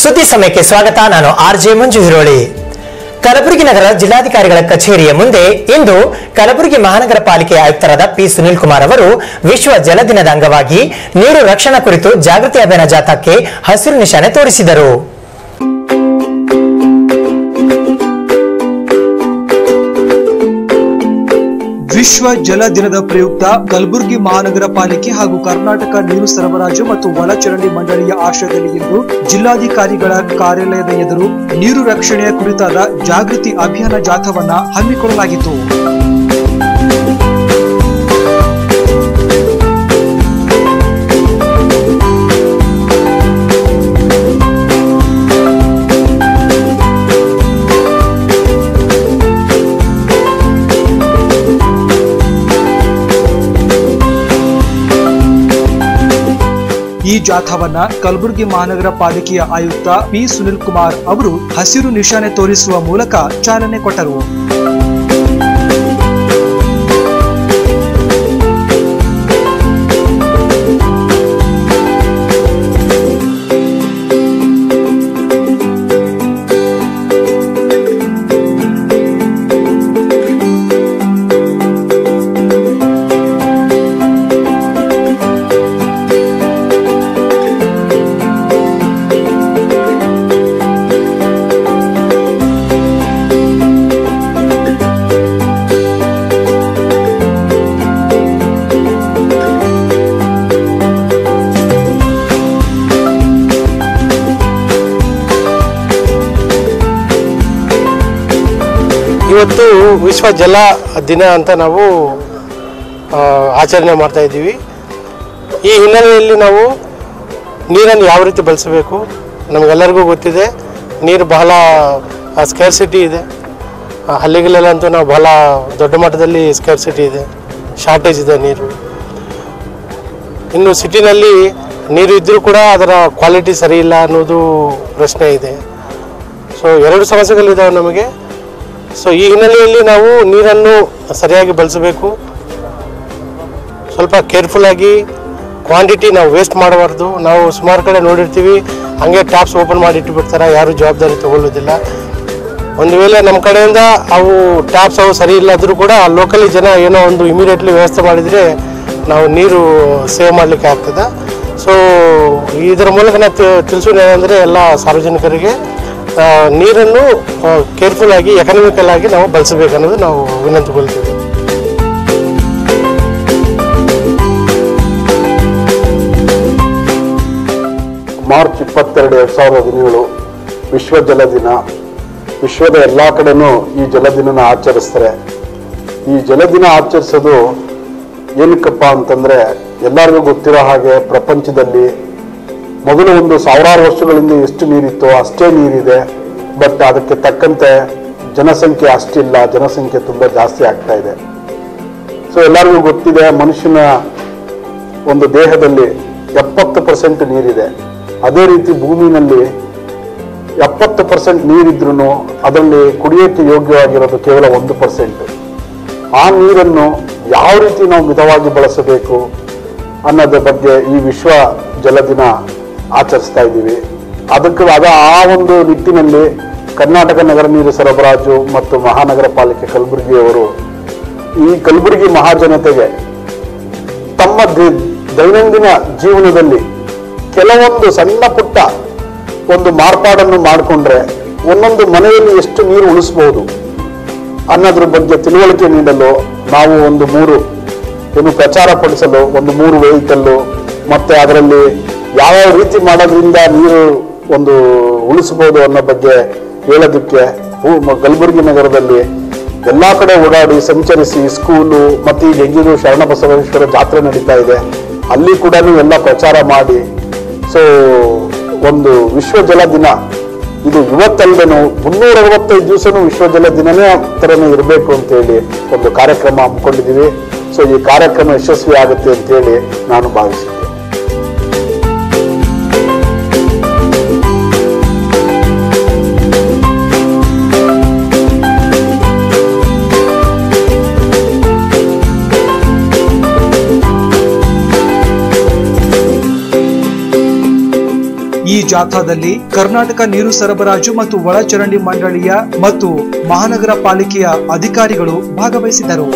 ಸುದ್ದಿ ಸಮಯಕ್ಕೆ ಸ್ವಾಗತ ನಾನು ಆರ್ ಜೆ ಮಂಜು ಹಿರೋಳಿ ಕಲಬುರಗಿ ನಗರ ಜಿಲ್ಲಾಧಿಕಾರಿಗಳ ಕಚೇರಿಯ ಮುಂದೆ ಇಂದು ಕಲಬುರಗಿ ಮಹಾನಗರ ಪಾಲಿಕೆ ಆಯುಕ್ತರಾದ ಪಿ ಸುನಿಲ್ ಕುಮಾರ್ ಅವರು ವಿಶ್ವ ಜಲ ದಿನದ ಅಂಗವಾಗಿ ನೀರು ರಕ್ಷಣಾ ಕುರಿತು ಜಾಗೃತಿ ಅಭಿಯಾನ ಜಾಥಾಕ್ಕೆ ಹಸಿರು ನಿಶಾನೆ ತೋರಿಸಿದರು ವಿಶ್ವ ಜಲ ದಿನದ ಪ್ರಯುಕ್ತ ಕಲಬುರಗಿ ಮಹಾನಗರ ಪಾಲಿಕೆ ಹಾಗೂ ಕರ್ನಾಟಕ ನೀರು ಸರಬರಾಜು ಮತ್ತು ಒಳಚರಂಡಿ ಮಂಡಳಿಯ ಆಶ್ರಯದಲ್ಲಿ ಇಂದು ಜಿಲ್ಲಾಧಿಕಾರಿಗಳ ಕಾರ್ಯಾಲಯದ ಎದುರು ನೀರು ರಕ್ಷಣೆಯ ಕುರಿತಾದ ಜಾಗೃತಿ ಅಭಿಯಾನ ಜಾಥಾವನ್ನ ಹಮ್ಮಿಕೊಳ್ಳಲಾಗಿತ್ತು ಈ ಜಾಥಾವನ್ನ ಕಲಬುರಗಿ ಮಹಾನಗರ ಪಾಲಿಕೆಯ ಆಯುಕ್ತ ಪಿ ಸುನಿಲ್ ಕುಮಾರ್ ಅವರು ಹಸಿರು ನಿಶಾನೆ ತೋರಿಸುವ ಮೂಲಕ ಚಾಲನೆ ಕೊಟ್ಟರು ಇವತ್ತು ವಿಶ್ವ ಜಲ ದಿನ ಅಂತ ನಾವು ಆ, ಆಚರಣೆ ಮಾಡ್ತಾ ಇದ್ದೀವಿ ಈ ಹಿನ್ನೆಲೆಯಲ್ಲಿ ನಾವು ನೀರನ್ನು ಯಾವ ರೀತಿ ಬಳಸಬೇಕು ನಮಗೆಲ್ಲರಿಗೂ ಗೊತ್ತಿದೆ ನೀರು ಬಹಳ ಸ್ಕೇರ್ಸಿಟಿ ಇದೆ ಆ, ಹಳ್ಳಿಗಳಲ್ಲಂತೂ ನಾವು ಬಹಳ ದೊಡ್ಡ ಮಟ್ಟದಲ್ಲಿ ಸ್ಕೇರ್ಸಿಟಿ ಇದೆ ಶಾರ್ಟೇಜ್ ಇದೆ ನೀರು ಇನ್ನು ಸಿಟಿನಲ್ಲಿ ನೀರು ಇದ್ದರೂ ಕೂಡ ಅದರ ಕ್ವಾಲಿಟಿ ಸರಿ ಇಲ್ಲ ಅನ್ನೋದು ಪ್ರಶ್ನೆ ಇದೆ ಸೊ ಎರಡು ಸಮಸ್ಯೆಗಳಿದ್ದಾವೆ ನಮಗೆ ಸೊ ಈ ಹಿನ್ನೆಲೆಯಲ್ಲಿ ನಾವು ನೀರನ್ನು ಸರಿಯಾಗಿ ಬಳಸಬೇಕು ಸ್ವಲ್ಪ ಕೇರ್ಫುಲ್ಲಾಗಿ ಕ್ವಾಂಟಿಟಿ ನಾವು ವೇಸ್ಟ್ ಮಾಡಬಾರ್ದು ನಾವು ಸುಮಾರು ಕಡೆ ನೋಡಿರ್ತೀವಿ ಹಂಗೆ ಟ್ಯಾಪ್ಸ್ ಓಪನ್ ಮಾಡಿ ಇಟ್ಟುಬಿಡ್ತಾರೆ ಯಾರು ಜವಾಬ್ದಾರಿ ತಗೊಳ್ಳೋದಿಲ್ಲ ಒಂದು ವೇಳೆ ನಮ್ಮ ಕಡೆಯಿಂದ ಅವು ಟ್ಯಾಪ್ಸ್ ಅವು ಸರಿ ಇಲ್ಲದ್ರೂ ಕೂಡ ಲೋಕಲಿ ಜನ ಏನೋ ಒಂದು ಇಮಿಡಿಯೇಟ್ಲಿ ವ್ಯವಸ್ಥೆ ಮಾಡಿದರೆ ನಾವು ನೀರು ಸೇವ್ ಮಾಡಲಿಕ್ಕೆ ಆಗ್ತದೆ ಸೊ ಇದರ ಮೂಲಕ ನಾವು ತಿ- ತಿಳಿಸೋದು ಏನಂದರೆ ಎಲ್ಲ ಸಾರ್ವಜನಿಕರಿಗೆ ಆ, ನೀರನ್ನು ಕೇರ್ಫುಲ್ ಆಗಿ ಎಕನಾಮಿಕಲ್ ಆಗಿ ನಾವು ಬಳಸಬೇಕು ಅನ್ನೋದು ನಾವು ವಿನಂತಿಗೊಳ್ತೀವಿ ಮಾರ್ಚ್ ಇಪ್ಪತ್ತೆರಡು ಎರಡು ಸಾವಿರದ ಹದಿನೇಳು ವಿಶ್ವ ಜಲ ದಿನ ವಿಶ್ವದ ಎಲ್ಲ ಕಡೆನೂ ಈ ಜಲ ದಿನನ ಆಚರಿಸ್ತಾರೆ ಈ ಜಲ ದಿನ ಆಚರಿಸೋದು ಏನಕ್ಕಪ್ಪ ಅಂತಂದ್ರೆ ಎಲ್ಲರಿಗೂ ಗೊತ್ತಿರೋ ಹಾಗೆ ಪ್ರಪಂಚದಲ್ಲಿ ಮೊದಲು ಒಂದು ಸಾವಿರಾರು ವರ್ಷಗಳಿಂದ ಎಷ್ಟು ನೀರಿತ್ತೋ ಅಷ್ಟೇ ನೀರಿದೆ ಬಟ್ ಅದಕ್ಕೆ ತಕ್ಕಂತೆ ಜನಸಂಖ್ಯೆ ಅಷ್ಟಿಲ್ಲ ಜನಸಂಖ್ಯೆ ತುಂಬ ಜಾಸ್ತಿ ಆಗ್ತಾ ಇದೆ ಸೊ ಎಲ್ಲರಿಗೂ ಗೊತ್ತಿದೆ ಮನುಷ್ಯನ ಒಂದು ದೇಹದಲ್ಲಿ ಎಪ್ಪತ್ತು ಪರ್ಸೆಂಟ್ ನೀರಿದೆ ಅದೇ ರೀತಿ ಭೂಮಿನಲ್ಲಿ ಎಪ್ಪತ್ತು ಪರ್ಸೆಂಟ್ ನೀರಿದ್ರೂ ಅದರಲ್ಲಿ ಕುಡಿಯೋಕ್ಕೆ ಯೋಗ್ಯವಾಗಿರೋದು ಕೇವಲ ಒಂದು ಪರ್ಸೆಂಟ್ ಆ ನೀರನ್ನು ಯಾವ ರೀತಿ ನಾವು ಮಿತವಾಗಿ ಬಳಸಬೇಕು ಅನ್ನೋದ್ರ ಬಗ್ಗೆ ಈ ವಿಶ್ವ ಜಲ ದಿನ ಆಚರಿಸ್ತಾ ಇದ್ದೀವಿ ಅದಕ್ಕೆ ಅದ ಆ ಒಂದು ನಿಟ್ಟಿನಲ್ಲಿ ಕರ್ನಾಟಕ ನಗರ ನೀರು ಸರಬರಾಜು ಮತ್ತು ಮಹಾನಗರ ಪಾಲಿಕೆ ಕಲಬುರಗಿಯವರು ಈ ಕಲಬುರಗಿ ಮಹಾಜನತೆಗೆ ತಮ್ಮ ದಿ- ದೈನಂದಿನ ಜೀವನದಲ್ಲಿ ಕೆಲವೊಂದು ಸಣ್ಣ ಪುಟ್ಟ ಒಂದು ಮಾರ್ಪಾಡನ್ನು ಮಾಡಿಕೊಂಡ್ರೆ ಒಂದೊಂದು ಮನೆಯಲ್ಲಿ ಎಷ್ಟು ನೀರು ಉಳಿಸ್ಬೋದು ಅನ್ನೋದ್ರ ಬಗ್ಗೆ ತಿಳುವಳಿಕೆ ನೀಡಲು ನಾವು ಒಂದು ಮೂರು ಏನು ಪ್ರಚಾರ ಪಡಿಸಲು ಒಂದು ಮೂರು ವೆಹಿಕಲ್ಲು ಮತ್ತೆ ಅದರಲ್ಲಿ ಯಾವ್ಯಾವ ರೀತಿ ಮಾಡೋದ್ರಿಂದ ನೀರು ಒಂದು ಉಳಿಸ್ಬೋದು ಅನ್ನೋ ಬಗ್ಗೆ ಹೇಳೋದಕ್ಕೆ ಹೂ- ಮ- ಕಲಬುರಗಿ ನಗರದಲ್ಲಿ ಎಲ್ಲಾ ಕಡೆ ಓಡಾಡಿ ಸಂಚರಿಸಿ ಸ್ಕೂಲು ಮತ್ತೆ ಈಗ ಹೆಂಗಿದ್ರು ಶರಣಬಸವೇಶ್ವರ ಜಾತ್ರೆ ನಡೀತಾ ಇದೆ ಅಲ್ಲಿ ಕೂಡ ಎಲ್ಲ ಪ್ರಚಾರ ಮಾಡಿ ಸೊ ಒಂದು ವಿಶ್ವ ಜಲ ದಿನ ಇದು ಇವತ್ತಲ್ದೇನು ಮುನ್ನೂರ ಅರವತ್ತೈದು ದಿವಸನೂ ವಿಶ್ವ ಜಲ ದಿನನೇ ಥರನೇ ಇರಬೇಕು ಅಂತೇಳಿ ಒಂದು ಕಾರ್ಯಕ್ರಮ ಹಮ್ಮಿಕೊಂಡಿದ್ದೀವಿ ಸೊ ಈ ಕಾರ್ಯಕ್ರಮ ಯಶಸ್ವಿ ಆಗುತ್ತೆ ಅಂತೇಳಿ ನಾನು ಭಾವಿಸಿದ್ದೆ ಈ ಈ ಜಾಥಾದಲ್ಲಿ ಕರ್ನಾಟಕ ನೀರು ಸರಬರಾಜು ಮತ್ತು ಒಳಚರಂಡಿ ಮಂಡಳಿಯ ಮತ್ತು ಮಹಾನಗರ ಪಾಲಿಕೆಯ ಅಧಿಕಾರಿಗಳು ಭಾಗವಹಿಸಿದರು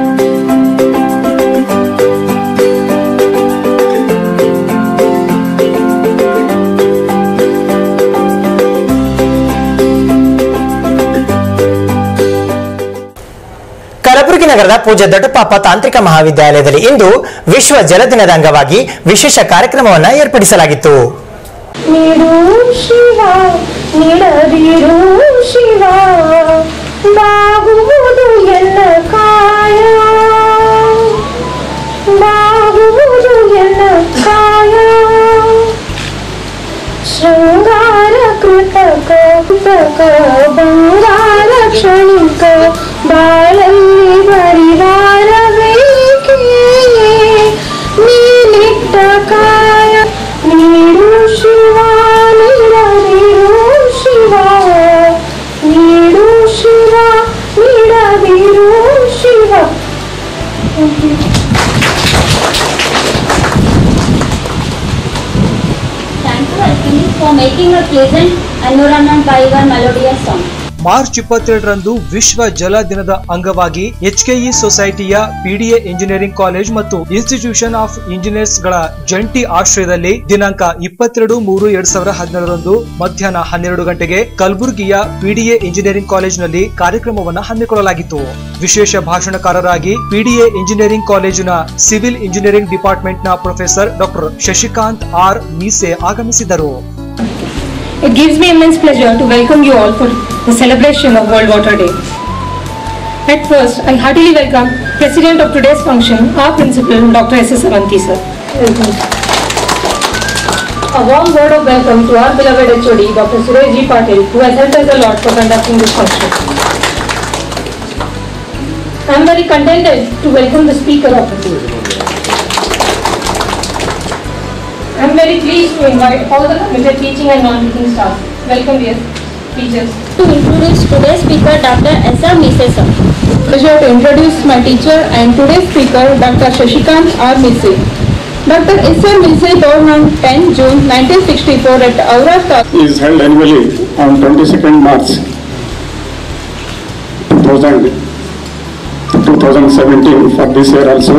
ಕಲಬುರಗಿ ನಗರದ ಪೂಜ್ಯ ದೊಡ್ಡಪಾಪ ತಾಂತ್ರಿಕ ಮಹಾವಿದ್ಯಾಲಯದಲ್ಲಿ ಇಂದು ವಿಶ್ವ ಜಲ ದಿನದ ಅಂಗವಾಗಿ ವಿಶೇಷ ಕಾರ್ಯಕ್ರಮವನ್ನು ಏರ್ಪಡಿಸಲಾಗಿತ್ತು ನೀಡು ಶಿವ ನೀಡದಿರು ಶಿವ ಬಾಗುವುದು ಎಲ್ಲ ಕಾಯ ಬಾಗುವುದು ಎಲ್ಲ ಕಾಯ ಶೃಂಗಾರ ಕೃತಕ ಕೃತಕ ಬಂಗಾರ ಕ್ಷಣಿಕ ಬಾಳಲ್ಲಿ ಪರಿವಾರ ಬೇಕೇ ನೀನಿಟ್ಟ ಕಾಯ ನೀಡು ಶಿವ ನೀಡದಿರು ಶಿವ ನೀಡು ಶಿವ ನೀಡದಿರು Shiva Thank you, Ashwini, for making a pleasant environment by your melodious song. March ಇಪ್ಪತ್ತೆರಡರಂದು ವಿಶ್ವ ಜಲ ದಿನದ ಅಂಗವಾಗಿ ಎಚ್ಕೆಇ ಸೊಸೈಟಿಯ ಪಿಡಿಎ ಇಂಜಿನಿಯರಿಂಗ್ ಕಾಲೇಜ್ ಮತ್ತು ಇನ್ಸ್ಟಿಟ್ಯೂಷನ್ ಆಫ್ ಇಂಜಿನಿಯರ್ಸ್ ಗಳ ಜಂಟಿ ಆಶ್ರಯದಲ್ಲಿ ದಿನಾಂಕ ಇಪ್ಪತ್ತೆರಡು ಮೂರು ಎರಡ್ ಸಾವಿರ ಹನ್ನೆರಡರಂದು ಮಧ್ಯಾಹ್ನ ಹನ್ನೆರಡು ಗಂಟೆಗೆ ಕಲಬುರಗಿಯ ಪಿಡಿಎ ಇಂಜಿನಿಯರಿಂಗ್ ಕಾಲೇಜಿನಲ್ಲಿ ಕಾರ್ಯಕ್ರಮವನ್ನು ಹಮ್ಮಿಕೊಳ್ಳಲಾಗಿತ್ತು ವಿಶೇಷ ಭಾಷಣಕಾರರಾಗಿ ಪಿಡಿಎ ಇಂಜಿನಿಯರಿಂಗ್ ಕಾಲೇಜಿನ ಸಿವಿಲ್ ಇಂಜಿನಿಯರಿಂಗ್ ಡಿಪಾರ್ಟ್ಮೆಂಟ್ನ professor doctor Shashikant R Meese ಆಗಮಿಸಿದರು It gives me immense pleasure to welcome you all for the celebration of World Water Day. At first, I heartily welcome President of today's function, our principal, Dr. S. S. Avanti, sir. A warm word of welcome to our beloved HOD, Dr. Suresh G. Patil, who has helped us a lot for conducting this function. I am very contented to welcome the speaker of the I am very pleased to invite all the committed teaching and non-teaching staff. Welcome dear teachers. To introduce today's speaker, Dr. S.R. Mise sir. Pleasure to introduce my teacher and today's speaker, Dr. Shashikant R. Mise. Dr. S.R. Mise born on 10 June 1964 at Aura, is held annually on 22nd March 2000, 2017 for this year also.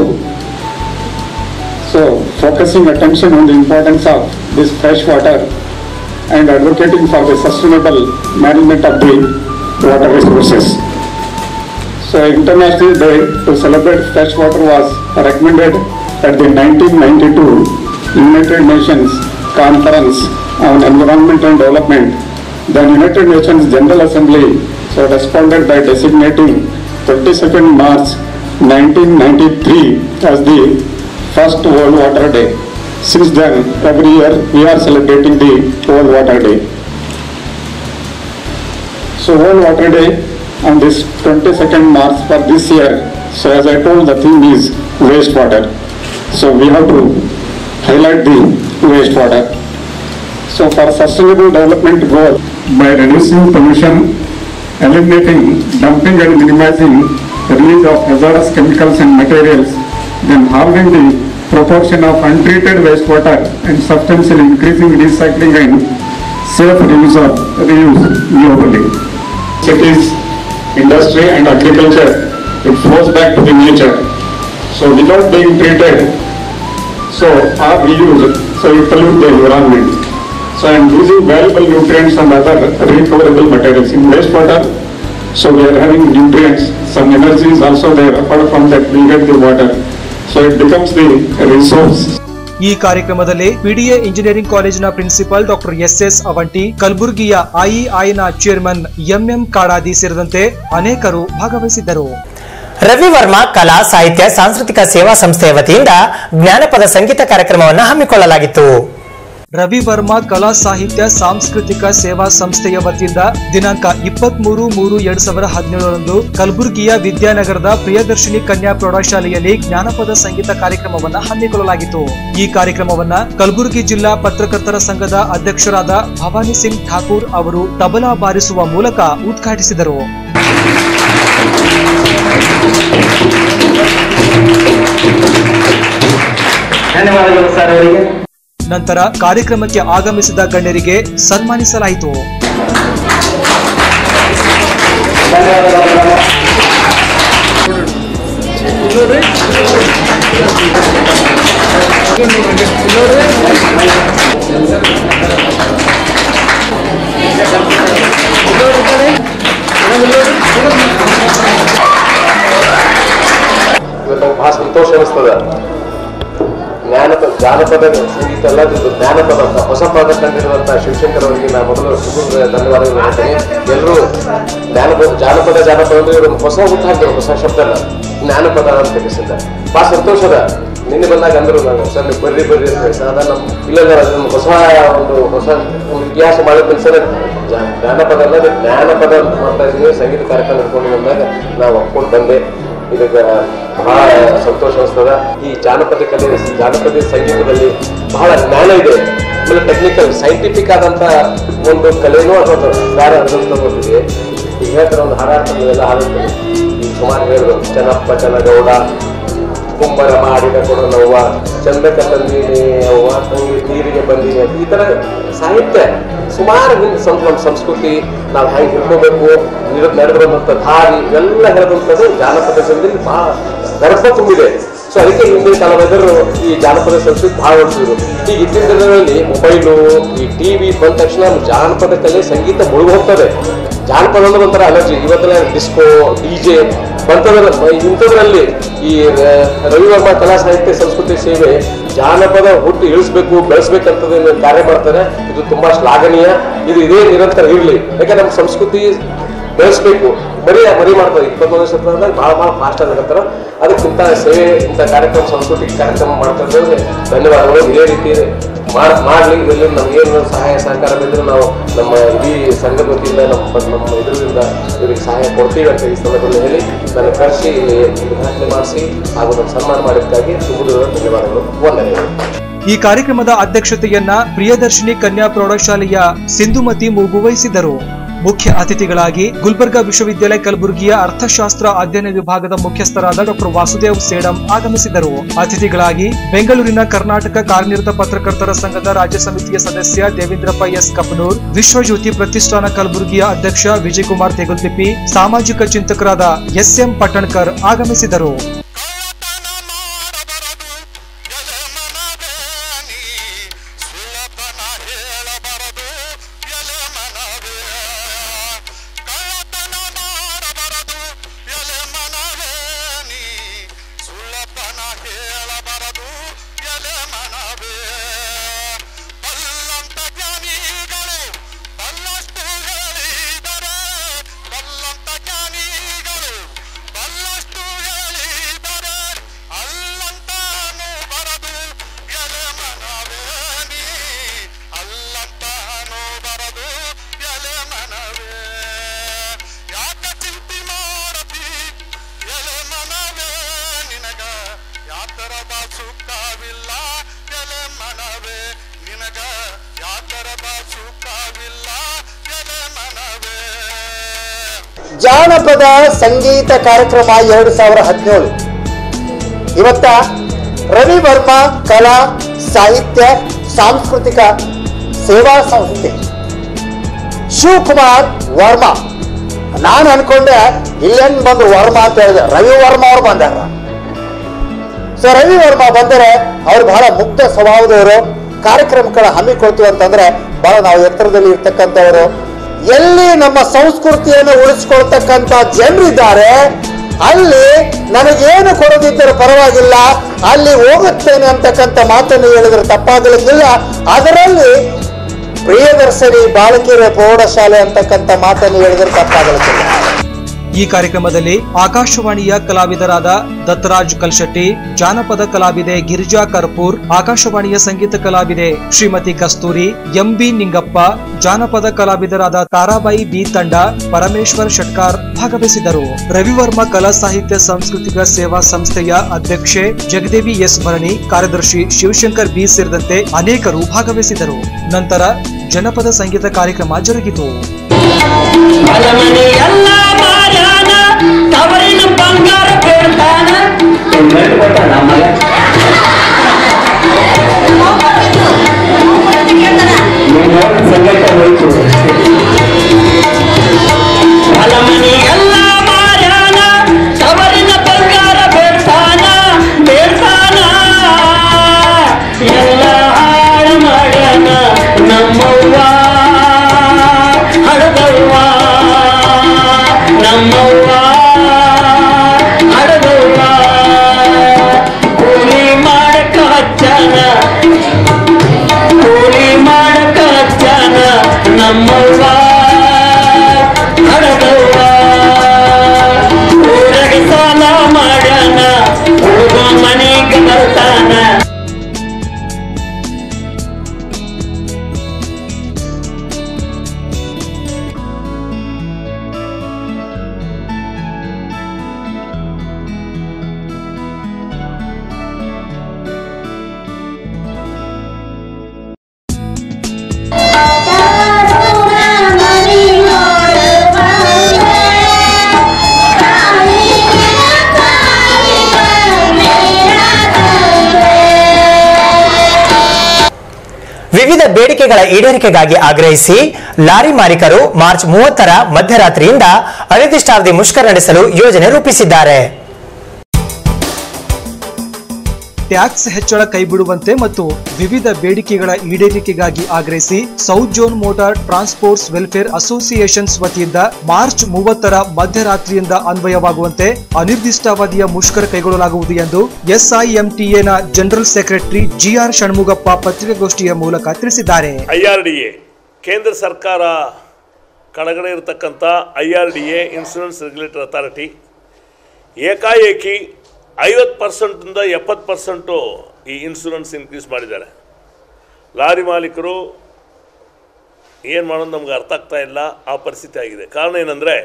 So focusing attention on the importance of this fresh water and advocating for the sustainable management of the water resources. So International Day to celebrate fresh water was recommended at the 1992 United Nations Conference on Environment and Development. The United Nations General Assembly so responded by designating 22nd March 1993 as the first World Water Day. Since then, every year we are celebrating the World Water Day. So World Water Day on this 22nd March for this year, so as I told, the theme is wastewater. So we have to highlight the wastewater. So for sustainable development goal, by reducing pollution, eliminating dumping and minimizing the release of hazardous chemicals and materials, then halving the proportion of untreated wastewater and substantially increasing recycling and safe reuse of reuse globally. Cities, industry and agriculture, it flows back to the nature. So without being treated, so or reused, so it pollute the environment. So and losing valuable nutrients and other recoverable materials in wastewater. So we are having nutrients, some energy is also there, apart from that we get the water. So it becomes the resource. ಈ ಕಾರ್ಯಕ್ರಮದಲ್ಲಿ PDA engineering ಕಾಲೇಜಿನ principal doctor S S Avanti ಕಲಬುರಗಿಯ ಐಇಐನ chairman MM ಕಾಡಾದಿ ಸೇರಿದಂತೆ ಅನೇಕರು ಭಾಗವಹಿಸಿದ್ದರು ರವಿ ವರ್ಮಾ ಕಲಾ ಸಾಹಿತ್ಯ ಸಾಂಸ್ಕೃತಿಕ ಸೇವಾ ಸಂಸ್ಥೆಯ ವತಿಯಿಂದ ಜ್ಞಾನಪದ ಸಂಗೀತ ಕಾರ್ಯಕ್ರಮವನ್ನು ಹಮ್ಮಿಕೊಳ್ಳಲಾಗಿತ್ತು ರವಿ ವರ್ಮಾ ಕಲಾ ಸಾಹಿತ್ಯ ಸಾಂಸ್ಕೃತಿಕ ಸೇವಾ ಸಂಸ್ಥೆಯ ವತಿಯಿಂದ ದಿನಾಂಕ ಇಪ್ಪತ್ತ್ ಮೂರು ಮೂರು ಎರಡ್ ಸಾವಿರದ ಹದಿನೇಳರಂದು ಕಲಬುರಗಿಯ ವಿದ್ಯಾನಗರದ ಪ್ರಿಯದರ್ಶಿನಿ ಕನ್ಯಾ ಪ್ರೌಢಶಾಲೆಯಲ್ಲಿ ಜ್ಞಾನಪದ ಸಂಗೀತ ಕಾರ್ಯಕ್ರಮವನ್ನ ಹಮ್ಮಿಕೊಳ್ಳಲಾಗಿತ್ತು ಈ ಕಾರ್ಯಕ್ರಮವನ್ನ ಕಲಬುರಗಿ ಜಿಲ್ಲಾ ಪತ್ರಕರ್ತರ ಸಂಘದ ಅಧ್ಯಕ್ಷರಾದ ಭವಾನಿ ಸಿಂಗ್ ಠಾಕೂರ್ ಅವರು ತಬಲಾ ಬಾರಿಸುವ ಮೂಲಕ ಉದ್ಘಾಟಿಸಿದರು ಧನ್ಯವಾದಗಳು ಸರ್ ಅವರಿಗೆ ನಂತರ ಕಾರ್ಯಕ್ರಮಕ್ಕೆ ಆಗಮಿಸಿದ ಗಣ್ಯರಿಗೆ ಸನ್ಮಾನಿಸಲಾಯಿತು ಇವತ್ತು ನಂಗೆ ಭಾಳ ಸಂತೋಷ ಅನಿಸ್ತದ ಜ್ಞಾನಪದ ಜಾನಪದ ಸಂಗೀತ ಎಲ್ಲ ಇದು ಜ್ಞಾನಪದ ಅಂತ ಹೊಸ ಪದ ಕಂಡಿರುವಂತ ಶಿವಶಂಕರ್ ಅವರಿಗೆ ನಾನು ಮೊದಲು ಶುಭ ಧನ್ಯವಾದಗಳು ಹೇಳ್ತೀನಿ ಎಲ್ಲರೂ ಜ್ಞಾನಪದ ಜಾನಪದ ಜಾನಪದ ಅಂದ್ರೆ ಇವರು ಒಂದು ಹೊಸ ಹುಟ್ಟು ಹಾಕಿದ್ರು ಹೊಸ ಶಬ್ದನ ಜ್ಞಾನಪದ ಅಂತ ತಿಳಿಸಿದ್ದ ಭಾಳ ಸಂತೋಷದ ನಿನ್ನೆ ಬಂದಾಗ ಅಂದ್ರು ನಾನು ಸರ್ ನೀವು ಬರ್ರಿ ಬರ್ರಿ ಅಂತ ಹೇಳಿ ಅದ ನಮ್ಮ ಇಲ್ಲ ಅದನ್ನು ಹೊಸ ಒಂದು ಹೊಸ ಒಂದು ಇತಿಹಾಸ ಮಾಡೋ ಕೆಲಸನೇ ಜಾನಪದ ಅಲ್ಲದೆ ಜ್ಞಾನಪದ ಅಂತ ಮಾಡ್ತಾ ಇದ್ದೀವಿ ಸಂಗೀತ ಕಾರ್ಯಕ್ರಮ ಇಟ್ಕೊಂಡು ಬಂದಾಗ ನಾವು ಒಪ್ಕೊಂಡು ಬಂದೆ ಇದಕ್ಕೆ ಬಹಳ ಸಂತೋಷ ಅನಿಸ್ತದ ಈ ಜಾನಪದ ಕಲೆ ಜಾನಪದ ಸಂಗೀತದಲ್ಲಿ ಬಹಳ ಜ್ಞಾನ ಇದೆ ಆಮೇಲೆ ಟೆಕ್ನಿಕಲ್ ಸೈಂಟಿಫಿಕ್ ಆದಂತ ಒಂದು ಕಲೆನೂ ಅದೊಂದು ಬೇರೆ ಅದಂತ ಬಂದಿದೆ ಈಗ ಹೇಳ್ತಾರೆ ಒಂದು ಹಾಡಾಡ್ತಾರೆ ಎಲ್ಲ ಹಾಡುತ್ತಾರೆ ಈಗ ಸುಮಾರು ಹೇಳಿದ್ರು ಚೆನ್ನಪ್ಪ ಚೆನ್ನಗೌಡ ಕುಂಬರ ಮಾಡಿದ ಕೊಡ ನೋವ ಚಂದಕ ತಂದೀನಿ ಅವ್ವ ತಂಗಿ ನೀರಿಗೆ ಬಂದೀನಿ ಅಂತ ಈ ತರ ಸಾಹಿತ್ಯ ಸುಮಾರು ಹಿಂದೆ ಸಂ ನಮ್ಮ ಸಂಸ್ಕೃತಿ ನಾವು ಹೆಂಗೆ ಹಿಡ್ಕೋಬೇಕು ನಡೆದು ಬಂದಂಥ ದಾರಿ ಇವೆಲ್ಲ ಹೇಳಿದಂಥದ್ದು ಜಾನಪದ ಸಂಗೀತದಲ್ಲಿ ಬಹಳ ಗರ್ಭ ತುಂಬಿದೆ ಸೊ ಅದಕ್ಕೆ ಹಿಂದಿನ ಕಾಲವೆಲ್ಲರೂ ಈ ಜಾನಪದ ಸಂಸ್ಕೃತಿ ಭಾಳ ಓಡಿಸಿದ್ರು ಈಗ ಇತ್ತೀಚಿನ ದಿನಗಳಲ್ಲಿ ಮೊಬೈಲು ಈ ಟಿವಿ ಬಂದ ತಕ್ಷಣ ಜಾನಪದ ಕಲೆ ಸಂಗೀತ ಮುಳುಗಿ ಹೋಗ್ತದೆ ಜಾನಪದ ಅಂದ್ರೆ ಒಂಥರ ಅಲರ್ಜಿ ಇವತ್ತೆಲ್ಲ ಡಿಸ್ಕೋ ಡಿಜೆ ಬಂತದ್ರ ಇಂಥದ್ರಲ್ಲಿ ಈ ಆ, ರವಿವರ್ಮ ಕಲಾ ಸಾಹಿತ್ಯ ಸಂಸ್ಕೃತಿ ಸೇವೆ ಜಾನಪದ ಹುಟ್ಟು ಇಳಿಸ್ಬೇಕು ಬೆಳೆಸ್ಬೇಕಂತದ ಕಾರ್ಯ ಮಾಡ್ತಾರೆ ಇದು ತುಂಬಾ ಶ್ಲಾಘನೀಯ ಇದು ಇದೇ ನಿರಂತರ ಇರಲಿ ಯಾಕಂದ್ರೆ ನಮ್ಮ ಸಂಸ್ಕೃತಿ ಬೆಳೆಸ್ಬೇಕು ಬರೀ ಮರಿ ಮಾಡ್ತಾರೆ ಇಪ್ಪತ್ತೊಂದು ಶತಮಾನದಾಗ ಭಾಳ ಭಾಳ ಫಾಸ್ಟ್ ಆಗತ್ತಾರ ಅದಕ್ಕಿಂತ ಸೇವೆ ಇಂಥ ಕಾರ್ಯಕ್ರಮ ಸಾಂಸ್ಕೃತಿಕ ಕಾರ್ಯಕ್ರಮ ಮಾಡ್ತಾ ಇರೋರಿಗೆ ಧನ್ಯವಾದಗಳು ಇದೇ ರೀತಿ ಮಾಡ್ ಮಾಡಲಿ ಇದರಲ್ಲಿ ನಮಗೇನು ಸಹಾಯ ಸಹಕಾರ ಬಿದ್ದರೆ ನಾವು ನಮ್ಮ ಇಡೀ ಸಂಘದ ವತಿಯಿಂದ ನಮ್ಮ ನಮ್ಮ ಇದರಿಂದ ಇವರಿಗೆ ಸಹಾಯ ಕೊಡ್ತೀವಿ ಅಂತ ಈ ಸಂದರ್ಭದಲ್ಲಿ ಹೇಳಿ ನನ್ನ ಕರೆಸಿ ಇಲ್ಲಿ ಉದ್ಘಾಟನೆ ಮಾಡಿಸಿ ಹಾಗೂ ನನ್ನ ಸನ್ಮಾನ ಮಾಡಿದ್ದಕ್ಕಾಗಿ ತುಂಬ ಧನ್ಯವಾದಗಳು ವಂದನೆಗಳು ಈ ಕಾರ್ಯಕ್ರಮದ ಅಧ್ಯಕ್ಷತೆಯನ್ನ ಪ್ರಿಯದರ್ಶಿನಿ ಕನ್ಯಾ ಪ್ರೌಢಶಾಲೆಯ ಸಿಂಧುಮತಿ ಮೂಗು ವಹಿಸಿದರು ಮುಖ್ಯ ಅತಿಥಿಗಳಾಗಿ ಗುಲ್ಬರ್ಗಾ ವಿಶ್ವವಿದ್ಯಾಲಯ ಕಲಬುರಗಿಯ ಅರ್ಥಶಾಸ್ತ್ರ ಅಧ್ಯಯನ ವಿಭಾಗದ ಮುಖ್ಯಸ್ಥರಾದ ಡಾಕ್ಟರ್ ವಾಸುದೇವ್ ಸೇಡಂ ಆಗಮಿಸಿದರು ಅತಿಥಿಗಳಾಗಿ ಬೆಂಗಳೂರಿನ ಕರ್ನಾಟಕ ಕಾರ್ಯನಿರತ ಪತ್ರಕರ್ತರ ಸಂಘದ ರಾಜ್ಯ ಸಮಿತಿಯ ಸದಸ್ಯ ದೇವೇಂದ್ರಪ್ಪ ಎಸ್ ಕಪನೂರ್ ವಿಶ್ವಜ್ಯೋತಿ ಪ್ರತಿಷ್ಠಾನ ಕಲಬುರಗಿಯ ಅಧ್ಯಕ್ಷ ವಿಜಯಕುಮಾರ್ ತೆಗುಲ್ತಿಪ್ಪಿ ಸಾಮಾಜಿಕ ಚಿಂತಕರಾದ ಎಸ್ಎಂ ಪಟ್ಟಣ್ಕರ್ ಆಗಮಿಸಿದರು ಜಾನಪದ ಸಂಗೀತ ಕಾರ್ಯಕ್ರಮ ಎರಡು ಸಾವಿರ ಹದಿನೇಳು ಇವತ್ತ ರವಿ ವರ್ಮ ಕಲಾ ಸಾಹಿತ್ಯ ಸಾಂಸ್ಕೃತಿಕ ಸೇವಾ ಸಂಸ್ಥೆ ಶಿವಕುಮಾರ್ ವರ್ಮ ನಾನು ಅನ್ಕೊಂಡೆ ಇಲ್ಲೇನ್ ಬಂದ್ರು ವರ್ಮ ಅಂತ ಹೇಳಿದೆ ರವಿ ವರ್ಮ ಅವ್ರು ಬಂದಾರ ಸೊ ರವಿ ವರ್ಮ ಬಂದರೆ ಅವ್ರು ಬಹಳ ಮುಕ್ತ ಸ್ವಭಾವದವರು ಕಾರ್ಯಕ್ರಮಗಳ ಹಮ್ಮಿಕೊಳ್ತೀವಿ ಅಂತಂದ್ರೆ ಬಹಳ ನಾವು ಎತ್ತರದಲ್ಲಿ ಇರ್ತಕ್ಕಂಥವರು ಎಲ್ಲಿ ನಮ್ಮ ಸಂಸ್ಕೃತಿಯನ್ನು ಉಳಿಸ್ಕೊಳ್ತಕ್ಕಂಥ ಜನರಿದ್ದಾರೆ ಅಲ್ಲಿ ನನಗೇನು ಕೊಡದಿದ್ದರೂ ಪರವಾಗಿಲ್ಲ ಅಲ್ಲಿ ಹೋಗುತ್ತೇನೆ ಅಂತಕ್ಕಂಥ ಮಾತನ್ನು ಹೇಳಿದ್ರೆ ತಪ್ಪಾಗಲಿಕ್ಕಿಲ್ಲ ಅದರಲ್ಲಿ ಪ್ರಿಯದರ್ಶಿನಿ ಬಾಲಕಿಯರ ಪ್ರೌಢಶಾಲೆ ಅಂತಕ್ಕಂಥ ಮಾತನ್ನು ಹೇಳಿದ್ರೆ ತಪ್ಪಾಗಲಿಕ್ಕಿಲ್ಲ ಈ ಕಾರ್ಯಕ್ರಮದಲ್ಲಿ ಆಕಾಶವಾಣಿಯ ಕಲಾವಿದರಾದ ದತ್ತರಾಜ್ ಕಲ್ಶೆಟ್ಟಿ ಜಾನಪದ ಕಲಾವಿದೆ ಗಿರಿಜಾ ಕರ್ಪೂರ್ ಆಕಾಶವಾಣಿಯ ಸಂಗೀತ ಕಲಾವಿದೆ ಶ್ರೀಮತಿ ಕಸ್ತೂರಿ ಎಂಬಿ ನಿಂಗಪ್ಪ ಜಾನಪದ ಕಲಾವಿದರಾದ ತಾರಾಬಾಯಿ ಬಿ ತಂಡ ಪರಮೇಶ್ವರ್ ಶೆಟ್ಕಾರ್ ಭಾಗವಹಿಸಿದರು ರವಿವರ್ಮ ಕಲಾ ಸಾಹಿತ್ಯ ಸಾಂಸ್ಕೃತಿಕ ಸೇವಾ ಸಂಸ್ಥೆಯ ಅಧ್ಯಕ್ಷೆ ಜಗದೇವಿ ಎಸ್ ಭರಣಿ ಕಾರ್ಯದರ್ಶಿ ಶಿವಶಂಕರ್ ಬಿ ಸೇರಿದಂತೆ ಅನೇಕರು ಭಾಗವಹಿಸಿದರು ನಂತರ ಜನಪದ ಸಂಗೀತ ಕಾರ್ಯಕ್ರಮ ಜರುಗಿತು ಬಂಗಾರ ವಿವಿಧ ಬೇಡಿಕೆಗಳ ಈಡೇರಿಕೆಗಾಗಿ ಆಗ್ರಹಿಸಿ ಲಾರಿ ಮಾಲೀಕರು ಮಾರ್ಚ್ ಮೂವತ್ತರ ಮಧ್ಯರಾತ್ರಿಯಿಂದ ಅನಿರ್ದಿಷ್ಟಾವಧಿ ಮುಷ್ಕರ ನಡೆಸಲು ಯೋಜನೆ ರೂಪಿಸಿದ್ದಾರೆ ಟ್ಯಾಕ್ಸ್ ಹೆಚ್ಚಳ ಕೈಬಿಡುವಂತೆ ಮತ್ತು ವಿವಿಧ ಬೇಡಿಕೆಗಳ ಈಡೇರಿಕೆಗಾಗಿ ಆಗ್ರಹಿಸಿ south zone motor transports welfare associations ವತಿಯಿಂದ ಮಾರ್ಚ್ ಮೂವತ್ತರ ಮಧ್ಯರಾತ್ರಿಯಿಂದ ಅನ್ವಯವಾಗುವಂತೆ ಅನಿರ್ದಿಷ್ಟಾವಧಿಯ ಮುಷ್ಕರ ಕೈಗೊಳ್ಳಲಾಗುವುದು ಎಂದು ಎಸ್ಐಎಂಟಿಎನ ಜನರಲ್ ಸೆಕ್ರೆಟರಿ ಜಿಆರ್ ಷಣ್ಮುಗಪ್ಪ ಪತ್ರಿಕಾಗೋಷ್ಠಿಯ ಮೂಲಕ ತಿಳಿಸಿದ್ದಾರೆ ಐ ಆರ್ ಡಿ ಎ ಕೇಂದ್ರ ಸರ್ಕಾರ ಕೆಳಗಡೆ ಇರತಕ್ಕಂಥ I R D A insurance regulator authority ಏಕಾಏಕಿ ಐವತ್ತು ಪರ್ಸೆಂಟಿಂದ ಎಪ್ಪತ್ತು ಪರ್ಸೆಂಟು ಈ ಇನ್ಶೂರೆನ್ಸ್ ಇನ್ಕ್ರೀಸ್ ಮಾಡಿದ್ದಾರೆ ಲಾರಿ ಮಾಲೀಕರು ಏನು ಮಾಡೋದು ನಮ್ಗೆ ಅರ್ಥ ಆಗ್ತಾ ಇಲ್ಲ ಆ ಪರಿಸ್ಥಿತಿ ಆಗಿದೆ ಕಾರಣ ಏನಂದರೆ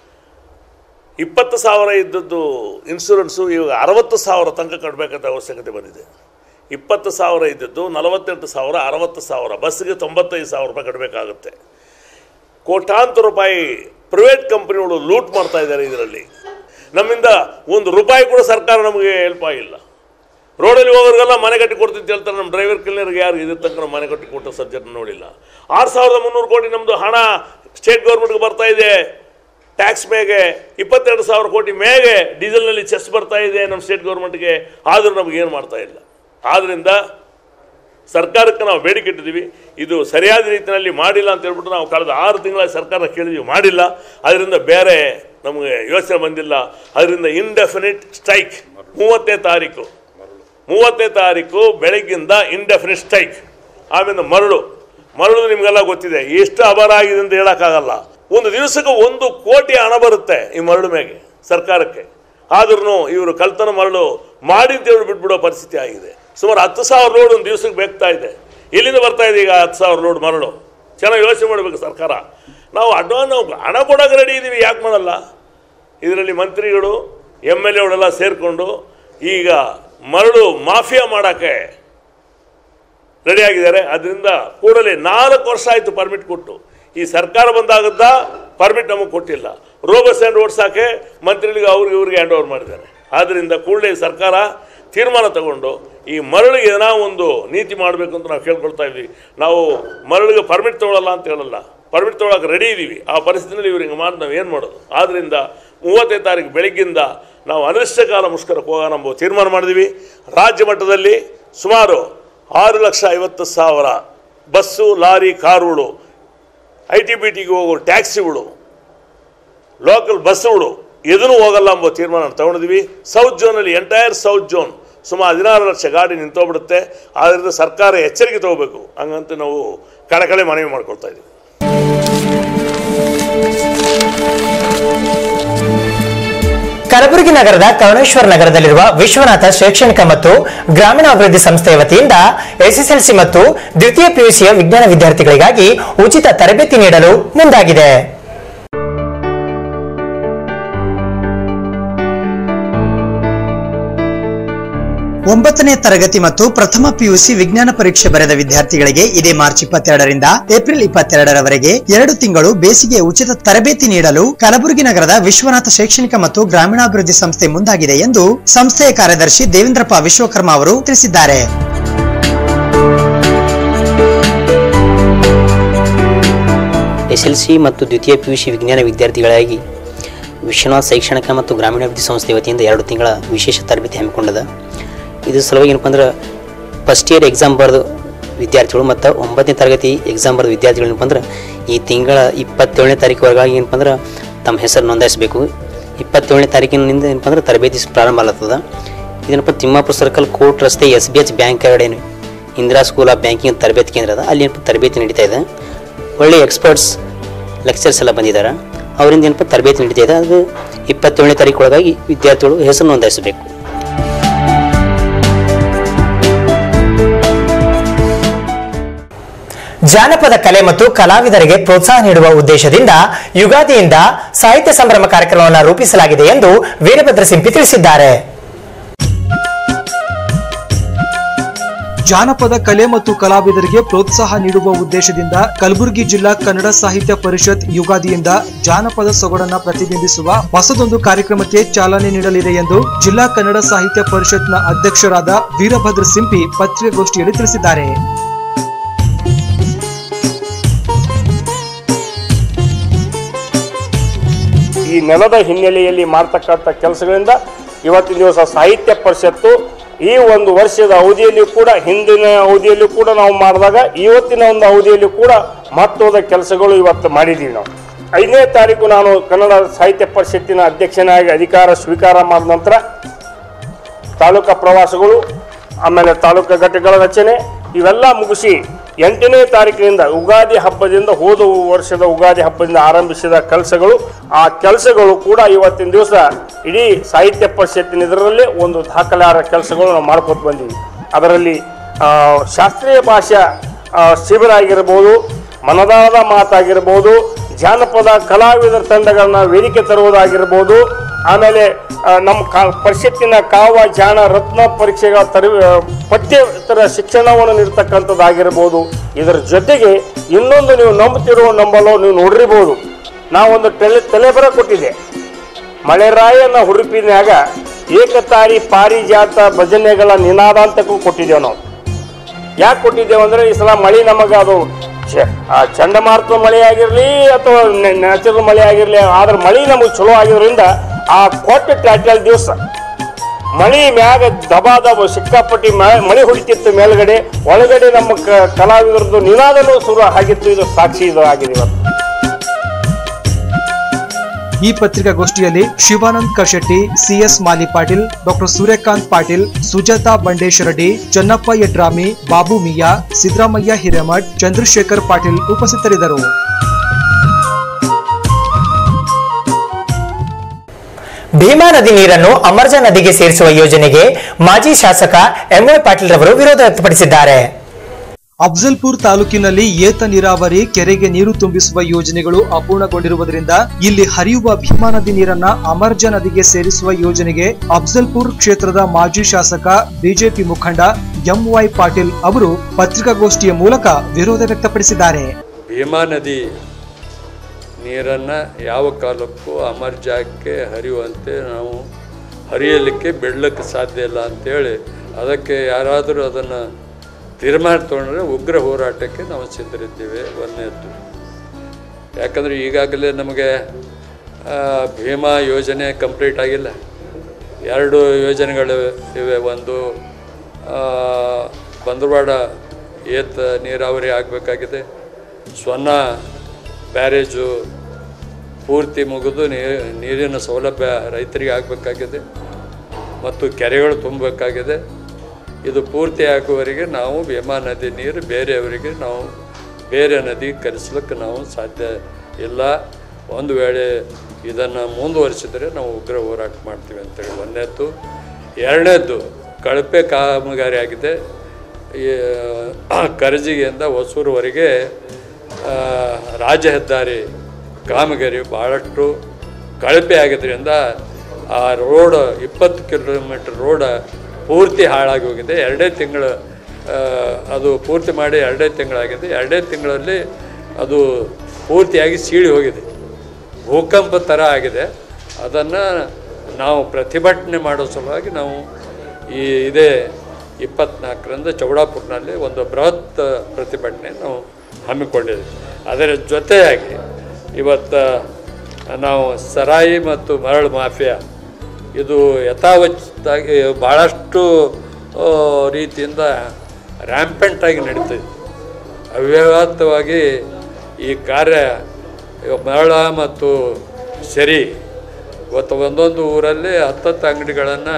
ಇಪ್ಪತ್ತು ಸಾವಿರ ಇದ್ದದ್ದು ಇನ್ಶೂರೆನ್ಸು ಇವಾಗ ಅರವತ್ತು ಸಾವಿರ ತನಕ ಕಟ್ಟಬೇಕಂತ ಅವಶ್ಯಕತೆ ಬಂದಿದೆ ಇಪ್ಪತ್ತು ಸಾವಿರ ಇದ್ದದ್ದು ನಲವತ್ತೆಂಟು ಸಾವಿರ ಅರವತ್ತು ಸಾವಿರ ಬಸ್ಸಿಗೆ ತೊಂಬತ್ತೈದು ಸಾವಿರ ರೂಪಾಯಿ ಕಟ್ಟಬೇಕಾಗುತ್ತೆ ಕೋಟ್ಯಾಂತರ ರೂಪಾಯಿ ಪ್ರೈವೇಟ್ ಕಂಪನಿಗಳು ಲೂಟ್ ಮಾಡ್ತಾ ಇದ್ದಾರೆ ಇದರಲ್ಲಿ ನಮ್ಮಿಂದ ಒಂದು ರೂಪಾಯಿ ಕೂಡ ಸರ್ಕಾರ ನಮಗೆ ಹೆಲ್ಪ್ ಆಗಿಲ್ಲ ರೋಡಲ್ಲಿ ಹೋಗೋರಿಗೆಲ್ಲ ಮನೆ ಕಟ್ಟಿ ಕೊಡ್ತೀನಿ ಅಂತ ಹೇಳ್ತಾರೆ ನಮ್ಮ ಡ್ರೈವರ್ ಕ್ಲೀನರ್ಗೆ ಯಾರು ಇದ್ರ ತನಕ ನಾವು ಮನೆ ಕಟ್ಟಿ ಕೊಟ್ಟ ಸಬ್ಜೆಕ್ಟ್ ನೋಡಿಲ್ಲ ಆರು ಸಾವಿರದ ಮುನ್ನೂರು ಕೋಟಿ ನಮ್ಮದು ಹಣ ಸ್ಟೇಟ್ ಗೌರ್ಮೆಂಟ್ಗೆ ಬರ್ತಾ ಇದೆ ಟ್ಯಾಕ್ಸ್ ಮೇಗೆ ಇಪ್ಪತ್ತೆರಡು ಸಾವಿರ ಕೋಟಿ ಮೇಗೆ ಡೀಸೆಲ್ನಲ್ಲಿ ಚೆಸ್ ಬರ್ತಾ ಇದೆ ನಮ್ಮ ಸ್ಟೇಟ್ ಗೌರ್ಮೆಂಟ್ಗೆ ಆದರೂ ನಮಗೇನು ಮಾಡ್ತಾ ಇಲ್ಲ ಆದ್ದರಿಂದ ಸರ್ಕಾರಕ್ಕೆ ನಾವು ಬೇಡಿಕೆ ಇಟ್ಟಿದ್ದೀವಿ ಇದು ಸರಿಯಾದ ರೀತಿಯಲ್ಲಿ ಮಾಡಿಲ್ಲ ಅಂತ ಹೇಳ್ಬಿಟ್ಟು ನಾವು ಕಳೆದ ಆರು ತಿಂಗಳ ಸರ್ಕಾರ ಕೇಳಿದ್ವಿ ಮಾಡಿಲ್ಲ ಅದರಿಂದ ಬೇರೆ ನಮಗೆ ಯೋಚನೆ ಬಂದಿಲ್ಲ ಅದರಿಂದ ಇಂಡೆಫಿನಿಟ್ ಸ್ಟ್ರೈಕ್ ಮೂವತ್ತನೇ ತಾರೀಕು ಮೂವತ್ತನೇ ತಾರೀಕು ಬೆಳಗ್ಗಿಂದ ಇಂಡೆಫಿನಿಟ್ ಸ್ಟ್ರೈಕ್ ಆಮೇಲೆ ಮರಳು ಮರಳು ನಿಮಗೆಲ್ಲ ಗೊತ್ತಿದೆ ಎಷ್ಟು ಅಭಾರ ಆಗಿದೆ ಅಂತ ಹೇಳೋಕ್ಕಾಗಲ್ಲ ಒಂದು ದಿವಸಕ್ಕೆ ಒಂದು ಕೋಟಿ ಹಣ ಬರುತ್ತೆ ಈ ಮರಳು ಮೇಲೆ ಸರ್ಕಾರಕ್ಕೆ ಆದ್ರೂ ಇವರು ಕಳ್ತನ ಮರಳು ಮಾಡಿ ಅಂತ ಹೇಳಿ ಬಿಟ್ಬಿಡೋ ಪರಿಸ್ಥಿತಿ ಆಗಿದೆ ಸುಮಾರು ಹತ್ತು ಸಾವಿರ ಲೋಡ್ ಒಂದು ದಿವಸಕ್ಕೆ ಬೇಕ್ತಾ ಇದೆ ಎಲ್ಲಿಂದ ಬರ್ತಾ ಇದೆ ಈಗ ಹತ್ತು ಸಾವಿರ ಲೋಡ್ ಮರಳು ಚೆನ್ನಾಗಿ ಯೋಚನೆ ಮಾಡಬೇಕು ಸರ್ಕಾರ ನಾವು ಅಡ್ವಾನ್ಸ್ ನಾವು ಹಣ ಕೊಡೋಕೆ ರೆಡಿ ಇದ್ದೀವಿ ಯಾಕೆ ಮಾಡಲ್ಲ ಇದರಲ್ಲಿ ಮಂತ್ರಿಗಳು ಎಮ್ ಎಲ್ ಎಗಳೆಲ್ಲ ಸೇರಿಕೊಂಡು ಈಗ ಮರಳು ಮಾಫಿಯಾ ಮಾಡೋಕ್ಕೆ ರೆಡಿಯಾಗಿದ್ದಾರೆ ಅದರಿಂದ ಕೂಡಲೇ ನಾಲ್ಕು ವರ್ಷ ಆಯಿತು ಪರ್ಮಿಟ್ ಕೊಟ್ಟು ಈ ಸರ್ಕಾರ ಬಂದಾಗದ್ದ ಪರ್ಮಿಟ್ ನಮಗೆ ಕೊಟ್ಟಿಲ್ಲ ರೋಬೋ ಸ್ಟ್ಯಾಂಡ್ ಓಡಿಸೋಕೆ ಮಂತ್ರಿಗಳಿಗೆ ಅವ್ರಿಗೆ ಇವ್ರಿಗೆ ಹ್ಯಾಂಡ್ ಓವರ್ ಮಾಡಿದ್ದಾರೆ ಆದ್ದರಿಂದ ಕೂಡಲೇ ಸರ್ಕಾರ ತೀರ್ಮಾನ ತಗೊಂಡು ಈ ಮರಳಿಗೆ ಏನೋ ಒಂದು ನೀತಿ ಮಾಡಬೇಕು ಅಂತ ನಾವು ಕೇಳ್ಕೊಳ್ತಾ ಇದ್ವಿ ನಾವು ಮರಳಿಗೆ ಪರ್ಮಿಟ್ ತೊಗೊಳಲ್ಲ ಅಂತ ಹೇಳಲ್ಲ ಪರ್ಮಿಟ್ ತೊಗೊಳಕ್ಕೆ ರೆಡಿ ಇದ್ದೀವಿ ಆ ಪರಿಸ್ಥಿತಿಯಲ್ಲಿ ಇವ್ರು ಹಿಂಗೆ ಮಾಡಿ ನಾವು ಏನು ಮಾಡೋದು ಆದ್ದರಿಂದ ಮೂವತ್ತೈದು ತಾರೀಕು ಬೆಳಗ್ಗಿಂದ ನಾವು ಅನಿಶ್ಚಿತಕಾಲ ಮುಷ್ಕರಕ್ಕೆ ಹೋಗೋಣ ಎಂಬ ತೀರ್ಮಾನ ಮಾಡಿದ್ವಿ ರಾಜ್ಯ ಮಟ್ಟದಲ್ಲಿ ಸುಮಾರು ಆರು ಲಕ್ಷ ಐವತ್ತು ಸಾವಿರ ಬಸ್ಸು ಲಾರಿ ಕಾರುಗಳು ಐ ಟಿ ಬಿ ಟಿಗೆ ಹೋಗೋ ಟ್ಯಾಕ್ಸಿಗಳು ಲೋಕಲ್ ಬಸ್ಸುಗಳು ಎದೂ ಹೋಗಲ್ಲ ಎಂಬ ತೀರ್ಮಾನ ತಗೊಂಡಿದ್ವಿ ಸೌತ್ ಜೋನಲ್ಲಿ ಎಂಟೈರ್ ಸೌತ್ ಜೋನ್ ಸುಮಾರು ಹದಿನಾರು ಲಕ್ಷ ಗಾಡಿ ನಿಂತೋಗ್ಬಿಡುತ್ತೆ ಆದ್ದರಿಂದ ಸರ್ಕಾರ ಎಚ್ಚರಿಕೆ ತಗೋಬೇಕು ಹಂಗಂತ ನಾವು ಕಳಕಳೆ ಮನವಿ ಮಾಡ್ಕೊಳ್ತಾ ಇದ್ದೀವಿ ಕಲಬುರಗಿ ನಗರದ ಕರುಣೇಶ್ವರ ನಗರದಲ್ಲಿರುವ ವಿಶ್ವನಾಥ ಶೈಕ್ಷಣಿಕ ಮತ್ತು ಗ್ರಾಮೀಣಾಭಿವೃದ್ಧಿ ಸಂಸ್ಥೆಯ ವತಿಯಿಂದ ಎಸ್ಎಸ್ಎಲ್ಸಿ ಮತ್ತು ದ್ವಿತೀಯ ಪಿಯುಸಿಯ ವಿಜ್ಞಾನ ವಿದ್ಯಾರ್ಥಿಗಳಿಗಾಗಿ ಉಚಿತ ತರಬೇತಿ ನೀಡಲು ಮುಂದಾಗಿದೆ ಒಂಬತ್ತನೇ ತರಗತಿ ಮತ್ತು ಪ್ರಥಮ ಪಿಯುಸಿ ವಿಜ್ಞಾನ ಪರೀಕ್ಷೆ ಬರೆದ ವಿದ್ಯಾರ್ಥಿಗಳಿಗೆ ಇದೇ ಮಾರ್ಚ್ ಇಪ್ಪತ್ತೆರಡರಿಂದ ಏಪ್ರಿಲ್ ಇಪ್ಪತ್ತೆರಡರವರೆಗೆ ಎರಡು ತಿಂಗಳು ಬೇಸಿಗೆ ಉಚಿತ ತರಬೇತಿ ನೀಡಲು ಕಲಬುರಗಿ ನಗರದ ವಿಶ್ವನಾಥ ಶೈಕ್ಷಣಿಕ ಮತ್ತು ಗ್ರಾಮೀಣಾಭಿವೃದ್ಧಿ ಸಂಸ್ಥೆ ಮುಂದಾಗಿದೆ ಎಂದು ಸಂಸ್ಥೆಯ ಕಾರ್ಯದರ್ಶಿ ದೇವೇಂದ್ರಪ್ಪ ವಿಶ್ವಕರ್ಮ ಅವರು ತಿಳಿಸಿದ್ದಾರೆ ಎಸ್ ಎಲ್ ಸಿ ಮತ್ತು ದ್ವಿತೀಯ ಪಿ ಯು ಸಿ ವಿಜ್ಞಾನ ವಿದ್ಯಾರ್ಥಿಗಳಾಗಿ ವಿಶ್ವನಾಥ್ ಶೈಕ್ಷಣಿಕ ಮತ್ತು ಗ್ರಾಮೀಣಾಭಿವೃದ್ಧಿ ಸಂಸ್ಥೆ ವತಿಯಿಂದ ಎರಡು ತಿಂಗಳ ವಿಶೇಷ ತರಬೇತಿ ಹಮ್ಮಿಕೊಂಡದ ಇದು ಸಲುವಾಗಿ ಏನಪ್ಪ ಅಂದ್ರೆ ಫಸ್ಟ್ ಇಯರ್ ಎಕ್ಸಾಮ್ ಬರೆದು ವಿದ್ಯಾರ್ಥಿಗಳು ಮತ್ತು ಒಂಬತ್ತನೇ ತರಗತಿ ಎಕ್ಸಾಮ್ ಬರೆದ ವಿದ್ಯಾರ್ಥಿಗಳು ಏನಪ್ಪ ಅಂದ್ರೆ ಈ ತಿಂಗಳ ಇಪ್ಪತ್ತೇಳನೇ ತಾರೀಕುವರೆಗಾಗಿ ಏನಪ್ಪ ಅಂದ್ರೆ ತಮ್ಮ ಹೆಸರು ನೋಂದಾಯಿಸಬೇಕು ಇಪ್ಪತ್ತೇಳನೇ ತಾರೀಕಿನಿಂದ ಏನಪ್ಪ ಅಂದ್ರೆ ತರಬೇತಿ ಪ್ರಾರಂಭ ಆಗ್ತದ ಇದೇನಪ್ಪ ತಿಮ್ಮಾಪುರ ಸರ್ಕಲ್ ಕೋರ್ಟ್ ರಸ್ತೆ ಎಸ್ ಬಿ ಎಚ್ ಬ್ಯಾಂಕ್ ಕಡೆನು ಇಂದಿರಾ ಸ್ಕೂಲ್ ಆಫ್ ಬ್ಯಾಂಕಿಂಗ್ ತರಬೇತಿ ಕೇಂದ್ರ ಅದ ಅಲ್ಲಿ ಏನಪ್ಪ ತರಬೇತಿ ನಡೀತಾ ಇದೆ ಒಳ್ಳೆ ಎಕ್ಸ್ಪರ್ಟ್ಸ್ ಲೆಕ್ಚರ್ಸ್ ಎಲ್ಲ ಬಂದಿದ್ದಾರೆ ಅವರಿಂದ ಏನಪ್ಪ ತರಬೇತಿ ನಡೀತಾ ಇದೆ ಅದು ಇಪ್ಪತ್ತೇಳನೇ ತಾರೀಕು ಒಳಗಾಗಿ ವಿದ್ಯಾರ್ಥಿಗಳು ಹೆಸರು ನೋಂದಾಯಿಸಬೇಕು ಜಾನಪದ ಕಲೆ ಮತ್ತು ಕಲಾವಿದರಿಗೆ ಪ್ರೋತ್ಸಾಹ ನೀಡುವ ಉದ್ದೇಶದಿಂದ ಯುಗಾದಿಯಿಂದ ಸಾಹಿತ್ಯ ಸಂಭ್ರಮ ಕಾರ್ಯಕ್ರಮವನ್ನು ರೂಪಿಸಲಾಗಿದೆ ಎಂದು ವೀರಭದ್ರ ಸಿಂಪಿ ತಿಳಿಸಿದ್ದಾರೆ ಜಾನಪದ ಕಲೆ ಮತ್ತು ಕಲಾವಿದರಿಗೆ ಪ್ರೋತ್ಸಾಹ ನೀಡುವ ಉದ್ದೇಶದಿಂದ ಕಲಬುರಗಿ ಜಿಲ್ಲಾ ಕನ್ನಡ ಸಾಹಿತ್ಯ ಪರಿಷತ್ ಯುಗಾದಿಯಿಂದ ಜಾನಪದ ಸೊಗಡನ್ನ ಪ್ರತಿಬಿಂಬಿಸುವ ಹೊಸದೊಂದು ಕಾರ್ಯಕ್ರಮಕ್ಕೆ ಚಾಲನೆ ನೀಡಲಿದೆ ಎಂದು ಜಿಲ್ಲಾ ಕನ್ನಡ ಸಾಹಿತ್ಯ ಪರಿಷತ್ನ ಅಧ್ಯಕ್ಷರಾದ ವೀರಭದ್ರ ಸಿಂಪಿ ಪತ್ರಿಕಾಗೋಷ್ಠಿಯಲ್ಲಿ ತಿಳಿಸಿದ್ದಾರೆ ನೆಲದ ಹಿನ್ನೆಲೆಯಲ್ಲಿ ಮಾಡ್ತಕ್ಕಂಥ ಕೆಲಸಗಳಿಂದ ಇವತ್ತಿನ ದಿವಸ ಸಾಹಿತ್ಯ ಪರಿಷತ್ತು ಈ ಒಂದು ವರ್ಷದ ಅವಧಿಯಲ್ಲಿ ಕೂಡ ಹಿಂದಿನ ಅವಧಿಯಲ್ಲಿ ಕೂಡ ನಾವು ಮಾಡಿದಾಗ ಇವತ್ತಿನ ಒಂದು ಅವಧಿಯಲ್ಲಿ ಕೂಡ ಮಹತ್ವದ ಕೆಲಸಗಳು ಇವತ್ತು ಮಾಡಿದ್ದೀವಿ ನಾವು ಐದನೇ ತಾರೀಕು ನಾನು ಕನ್ನಡ ಸಾಹಿತ್ಯ ಪರಿಷತ್ತಿನ ಅಧ್ಯಕ್ಷನಾಗಿ ಅಧಿಕಾರ ಸ್ವೀಕಾರ ಮಾಡಿದ ನಂತರ ತಾಲೂಕಾ ಪ್ರವಾಸಗಳು ಆಮೇಲೆ ತಾಲೂಕಾ ಘಟಕಗಳ ರಚನೆ ಇವೆಲ್ಲ ಮುಗಿಸಿ ಎಂಟನೇ ತಾರೀಕಿನಿಂದ ಯುಗಾದಿ ಹಬ್ಬದಿಂದ ಹೋದ ವರ್ಷದ ಯುಗಾದಿ ಹಬ್ಬದಿಂದ ಆರಂಭಿಸಿದ ಕೆಲಸಗಳು ಆ ಕೆಲಸಗಳು ಕೂಡ ಇವತ್ತಿನ ದಿವಸ ಇಡೀ ಸಾಹಿತ್ಯ ಪರಿಷತ್ತಿನ ಇದರಲ್ಲಿ ಒಂದು ದಾಖಲಾರ ಕೆಲಸಗಳು ನಾವು ಮಾಡ್ಕೊತ ಬಂದೀವಿ ಅದರಲ್ಲಿ ಆ, ಶಾಸ್ತ್ರೀಯ ಭಾಷಾ ಆ, ಶಿಬಿರ ಆಗಿರ್ಬೋದು ಮನದಾಳದ ಮಾತಾಗಿರ್ಬೋದು ಜಾನಪದ ಕಲಾವಿದರ ತಂಡಗಳನ್ನ ವೇದಿಕೆ ತರುವುದಾಗಿರ್ಬೋದು ಆಮೇಲೆ ಆ, ನಮ್ಮ ಕಾ ಪರಿಷತ್ತಿನ ಕಾವ ಜಾಣ ರತ್ನ ಪರೀಕ್ಷೆಗಳ ತರ ಪಠ್ಯೇತರ ಶಿಕ್ಷಣವನ್ನು ನೀಡ್ತಕ್ಕಂಥದ್ದಾಗಿರ್ಬೋದು ಇದರ ಜೊತೆಗೆ ಇನ್ನೊಂದು ನೀವು ನಂಬುತ್ತಿರೋ ನಂಬಲು ನೀವು ನೋಡಿರ್ಬೋದು ನಾವೊಂದು ತಲೆ ತಲೆಬರ ಕೊಟ್ಟಿದೆ ಮಳೆರಾಯನ ಹುಡುಪಿನ್ಯಾಗ ಏಕತಾರಿ ಪಾರಿಜಾತ ಭಜನೆಗಳ ನಿನಾದಾಂತಕ್ಕೂ ಕೊಟ್ಟಿದ್ದೇವೆ ನಾವು ಯಾಕೆ ಕೊಟ್ಟಿದ್ದೇವೆ ಅಂದರೆ ಈ ಸಲ ಮಳೆ ನಮಗೆ ಅದು ಚ- ಆ ಚಂಡಮಾರುತ ಮಳೆ ಆಗಿರಲಿ ಅಥವಾ ನ್ಯಾಚುರಲ್ ಮಳೆ ಆಗಿರಲಿ ಆದ್ರೆ ಮಳೆ ನಮಗೆ ಚಲೋ ಆಗಿರೋದ್ರಿಂದ ಆ ಕೊಟ್ಟ ಟ್ಯಾಟಲ್ ದಿವಸ ಮಳಿ ಮ್ಯಾಗ ದಬಾ ದಬ ಸಿಕ್ಕಾಪಟ್ಟಿ ಮ- ಮಳೆ ಹೊಡಿತಿತ್ತು ಮೇಲ್ಗಡೆ ಒಳಗಡೆ ನಮ್ಮ ಕ- ಕಲಾವಿದರದ್ದು ನಿನಾದನೂ ಶುರು ಆಗಿತ್ತು ಇದು ಸಾಕ್ಷಿ ಇದು ಆಗಿದೆ ಇವತ್ತು ಈ ಪತ್ರಿಕಾಗೋಷ್ಠಿಯಲ್ಲಿ ಶಿವಾನಂದ್ ಕಶೆಟ್ಟಿ ಸಿಎಸ್ ಮಾಲಿ ಪಾಟೀಲ್ ಡಾಕ್ಟರ್ ಸೂರ್ಯಕಾಂತ್ ಪಾಟೀಲ್ ಸುಜಾತಾ ಬಂಡೇಶ್ ರೆಡ್ಡಿ ಚನ್ನಪ್ಪ ಯಡ್ರಾಮಿ ಬಾಬು ಮಿಯಾ ಸಿದ್ದರಾಮಯ್ಯ ಹಿರೇಮಠ್ ಚಂದ್ರಶೇಖರ್ ಪಾಟೀಲ್ ಉಪಸ್ಥಿತರಿದ್ದರು ಭೀಮಾ ನದಿ ನೀರನ್ನು ಅಮರ್ಜಾ ನದಿಗೆ ಸೇರಿಸುವ ಯೋಜನೆಗೆ ಮಾಜಿ ಶಾಸಕ ಎಂವೈ ಪಾಟೀಲ್ ರವರು ವಿರೋಧ ವ್ಯಕ್ತಪಡಿಸಿದ್ದಾರೆ ಅಫ್ಜಲ್ಪುರ್ ತಾಲೂಕಿನಲ್ಲಿ ಏತ ನೀರಾವರಿ ಕೆರೆಗೆ ನೀರು ತುಂಬಿಸುವ ಯೋಜನೆಗಳು ಅಪೂರ್ಣಗೊಂಡಿರುವುದರಿಂದ ಇಲ್ಲಿ ಹರಿಯುವ ಭೀಮಾ ನದಿ ನೀರನ್ನ ಅಮರ್ಜಾ ನದಿಗೆ ಸೇರಿಸುವ ಯೋಜನೆಗೆ ಅಫ್ಜಲ್ಪುರ್ ಕ್ಷೇತ್ರದ ಮಾಜಿ ಶಾಸಕ ಬಿಜೆಪಿ ಮುಖಂಡ ಎಂವೈ ಪಾಟೀಲ್ ಅವರು ಪತ್ರಿಕಾಗೋಷ್ಠಿಯ ಮೂಲಕ ವಿರೋಧ ವ್ಯಕ್ತಪಡಿಸಿದ್ದಾರೆ ಭೀಮಾ ನದಿ ನೀರನ್ನು ಯಾವ ಕಾಲಕ್ಕೂ ಅಮರ್ಜಾಕ್ಕೆ ಹರಿಯುವಂತೆ ನಾವು ಹರಿಯಲಿಕ್ಕೆ ಬಿಡಲಿಕ್ಕೆ ಸಾಧ್ಯ ಇಲ್ಲ ಅಂತೇಳಿ ಅದಕ್ಕೆ ಯಾರಾದರೂ ಅದನ್ನು ತೀರ್ಮಾನ ತೊಗೊಂಡ್ರೆ ಉಗ್ರ ಹೋರಾಟಕ್ಕೆ ನಾವು ಸಿದ್ಧರಿದ್ದೇವೆ ಒಂದನೇದ್ದು ಯಾಕಂದರೆ ಈಗಾಗಲೇ ನಮಗೆ ಆ, ಭೀಮಾ ಯೋಜನೆ ಕಂಪ್ಲೀಟ್ ಆಗಿಲ್ಲ ಎರಡು ಯೋಜನೆಗಳು ಇವೆ ಒಂದು ಆ, ಬಂದರವಾಡ ಏತ ನೀರಾವರಿ ಆಗಬೇಕಾಗಿದೆ ಸ್ವರ್ಣ ಬ್ಯಾರೇಜು ಪೂರ್ತಿ ಮುಗಿದು ನೀ- ನೀರಿನ ಸೌಲಭ್ಯ ರೈತರಿಗೆ ಆಗಬೇಕಾಗಿದೆ ಮತ್ತು ಕೆರೆಗಳು ತುಂಬಬೇಕಾಗಿದೆ ಇದು ಪೂರ್ತಿ ಆಗುವವರೆಗೆ ನಾವು ಭೀಮಾ ನದಿ ನೀರು ಬೇರೆಯವರಿಗೆ ನಾವು ಬೇರೆ ನದಿ ಕರೆಸ್ಲಿಕ್ಕೆ ನಾವು ಸಾಧ್ಯ ಇಲ್ಲ ಒಂದು ವೇಳೆ ಇದನ್ನು ಮುಂದುವರಿಸಿದರೆ ನಾವು ಉಗ್ರ ಹೋರಾಟ ಮಾಡ್ತೀವಿ ಅಂತೇಳಿ ಒಂದನೇದ್ದು ಎರಡನೇದ್ದು ಕಳಪೆ ಕಾಮಗಾರಿ ಆಗಿದೆ ಈ ಕರಜಿಗೆಯಿಂದ ಹೊಸೂರುವರೆಗೆ ಆ, ರಾಜ್ಯ ಹೆದ್ದಾರಿ ಕಾಮಗಾರಿ ಭಾಳಷ್ಟು ಕಳಪೆ ಆಗಿದ್ದರಿಂದ ಆ ರೋಡ್ ಇಪ್ಪತ್ತು ಕಿಲೋಮೀಟರ್ ರೋಡ್ ಪೂರ್ತಿ ಹಾಳಾಗಿ ಹೋಗಿದೆ ಎರಡೇ ತಿಂಗಳು ಆ, ಅದು ಪೂರ್ತಿ ಮಾಡಿ ಎರಡೇ ತಿಂಗಳಾಗಿದೆ ಎರಡೇ ತಿಂಗಳಲ್ಲಿ ಅದು ಪೂರ್ತಿಯಾಗಿ ಸೀಳಿ ಹೋಗಿದೆ ಭೂಕಂಪ ಥರ ಆಗಿದೆ ಅದನ್ನು ನಾವು ಪ್ರತಿಭಟನೆ ಮಾಡೋ ಸಲುವಾಗಿ ನಾವು ಈ ಇದೇ ಇಪ್ಪತ್ನಾಲ್ಕರಿಂದ ಚೌಡಾಪುರ್ನಲ್ಲಿ ಒಂದು ಬೃಹತ್ ಪ್ರತಿಭಟನೆ ನಾವು ಹಮ್ಮಿಕೊಂಡಿದ್ದೀವಿ ಅದರ ಜೊತೆಯಾಗಿ ಇವತ್ತು ನಾವು ಸರಾಯಿ ಮತ್ತು ಮರಳು ಮಾಫಿಯಾ ಇದು ಯಥಾವತ್ತಾಗಿ ಭಾಳಷ್ಟು ಆ, ರೀತಿಯಿಂದ ರ್ಯಾಂಪೆಂಟಾಗಿ ನಡೀತಿದೆ ಅವ್ಯವಹಿತವಾಗಿ ಈ ಕಾರ್ಯ ಇವಾಗ ಮರಳ ಮತ್ತು ಸರಿ ಇವತ್ತು ಒಂದೊಂದು ಊರಲ್ಲಿ ಹತ್ತತ್ತು ಅಂಗಡಿಗಳನ್ನು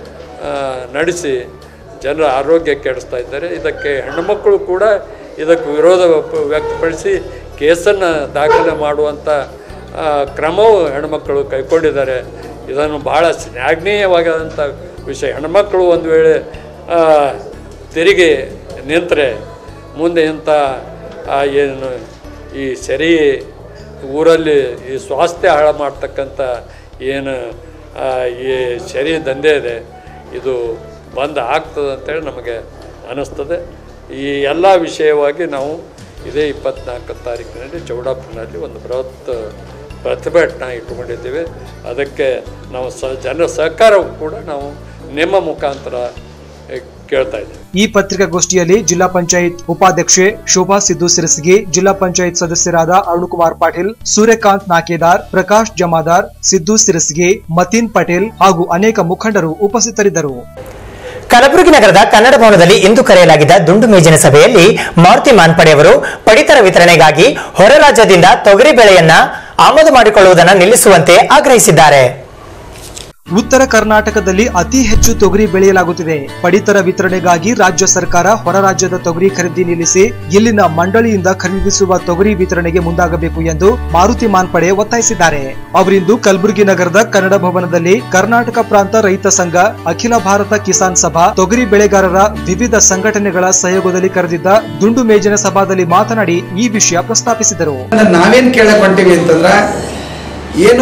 ನಡೆಸಿ ಜನರ ಆರೋಗ್ಯ ಕೆಡಿಸ್ತಾ ಇದ್ದಾರೆ ಇದಕ್ಕೆ ಹೆಣ್ಣುಮಕ್ಕಳು ಕೂಡ ಇದಕ್ಕೆ ವಿರೋಧ ವ್ಯಕ್ತ- ವ್ಯಕ್ತಪಡಿಸಿ ಕೇಸನ್ನು ದಾಖಲೆ ಮಾಡುವಂಥ ಆ, ಕ್ರಮವು ಹೆಣ್ಮಕ್ಕಳು ಕೈಗೊಂಡಿದ್ದಾರೆ ಇದನ್ನು ಭಾಳ ಶ್ಲಾಘನೀಯವಾದಂಥ ವಿಷಯ ಹೆಣ್ಮಕ್ಕಳು ಒಂದು ವೇಳೆ ಆ, ತೆರಿಗೆ ನಿಂತರೆ ಮುಂದೆ ಇಂಥ ಆ, ಏನು ಈ ಸರಿ ಊರಲ್ಲಿ ಈ ಸ್ವಾಸ್ಥ್ಯ ಹಾಳು ಮಾಡ್ತಕ್ಕಂಥ ಏನು ಆ, ಈ ಸರಿ ದಂಧೆ ಇದೆ ಇದು ಬಂದ್ ಆಗ್ತದೆ ಅಂತೇಳಿ ನಮಗೆ ಅನ್ನಿಸ್ತದೆ ಈ ಎಲ್ಲ ವಿಷಯವಾಗಿ ನಾವು ಇದೇ ಇಪ್ಪತ್ನಾಲ್ಕು ತಾರೀಕಿನಲ್ಲಿ ಚೌಡಾಪುರನಲ್ಲಿ ಒಂದು ಬೃಹತ್ ಪ್ರತಿಭಟನೆ ಇಟ್ಟುಕೊಂಡಿದ್ದೀವಿ ಅದಕ್ಕೆ ನಾವು ಸ ಜನರ ಸಹಕಾರವು ಕೂಡ ನಾವು ನಿಮ್ಮ ಮುಖಾಂತರ ಕೇಳ್ತಾ ಇದ್ದೇನೆ ಈ ಪತ್ರಿಕಾಗೋಷ್ಠಿಯಲ್ಲಿ ಜಿಲ್ಲಾ ಪಂಚಾಯತ್ ಉಪಾಧ್ಯಕ್ಷೆ ಶೋಭಾ ಸಿದ್ದು ಸಿರಸಗಿ ಜಿಲ್ಲಾ ಪಂಚಾಯತ್ ಸದಸ್ಯರಾದ ಅರುಣಕುಮಾರ್ ಪಾಟೀಲ್ ಸೂರ್ಯಕಾಂತ್ ನಾಕೇದಾರ್ ಪ್ರಕಾಶ್ ಜಮಾದಾರ್ ಸಿದ್ದು ಸಿರಸಗಿ ಮತೀನ್ ಪಟೇಲ್ ಹಾಗೂ ಅನೇಕ ಮುಖಂಡರು ಉಪಸ್ಥಿತರಿದ್ದರು ಕಲಬುರಗಿ ನಗರದ ಕನ್ನಡ ಭವನದಲ್ಲಿ ಇಂದು ಕರೆಯಲಾಗಿದ್ದ ದುಂಡು ಮೇಜಿನ ಸಭೆಯಲ್ಲಿ ಮಾರುತಿ ಮಾನ್ಪಡೆ ಅವರು ಪಡಿತರ ವಿತರಣೆಗಾಗಿ ಹೊರ ರಾಜ್ಯದಿಂದ ತೊಗರಿ ಬೆಳೆಯನ್ನ ಆಮದು ಮಾಡಿಕೊಳ್ಳುವುದನ್ನು ನಿಲ್ಲಿಸುವಂತೆ ಆಗ್ರಹಿಸಿದ್ದಾರೆ ಉತ್ತರ ಕರ್ನಾಟಕದಲ್ಲಿ ಅತಿ ಹೆಚ್ಚು ತೊಗರಿ ಬೆಳೆಯಲಾಗುತ್ತಿದೆ ಪಡಿತರ ವಿತರಣೆಗಾಗಿ ರಾಜ್ಯ ಸರ್ಕಾರ ಹೊರ ರಾಜ್ಯದ ತೊಗರಿ ಖರೀದಿ ನಿಲ್ಲಿಸಿ ಇಲ್ಲಿನ ಮಂಡಳಿಯಿಂದ ಖರೀದಿಸುವ ತೊಗರಿ ವಿತರಣೆಗೆ ಮುಂದಾಗಬೇಕು ಎಂದು ಮಾರುತಿ ಮಾನ್ಪಡೆ ಒತ್ತಾಯಿಸಿದ್ದಾರೆ ಅವರಿಂದು ಕಲಬುರಗಿ ನಗರದ ಕನ್ನಡ ಭವನದಲ್ಲಿ ಕರ್ನಾಟಕ ಪ್ರಾಂತ ರೈತ ಸಂಘ ಅಖಿಲ ಭಾರತ ಕಿಸಾನ್ ಸಭಾ ತೊಗರಿ ಬೆಳೆಗಾರರ ವಿವಿಧ ಸಂಘಟನೆಗಳ ಸಹಯೋಗದಲ್ಲಿ ಕರೆದಿದ್ದ ದುಂಡು ಮೇಜಿನ ಸಭಾದಲ್ಲಿ ಮಾತನಾಡಿ ಈ ವಿಷಯ ಪ್ರಸ್ತಾಪಿಸಿದರು ನಾವೇನ್ ಕೇಳಕ್ ಹೊಂಟೀವಿ ಅಂತಂದ್ರ ಏನು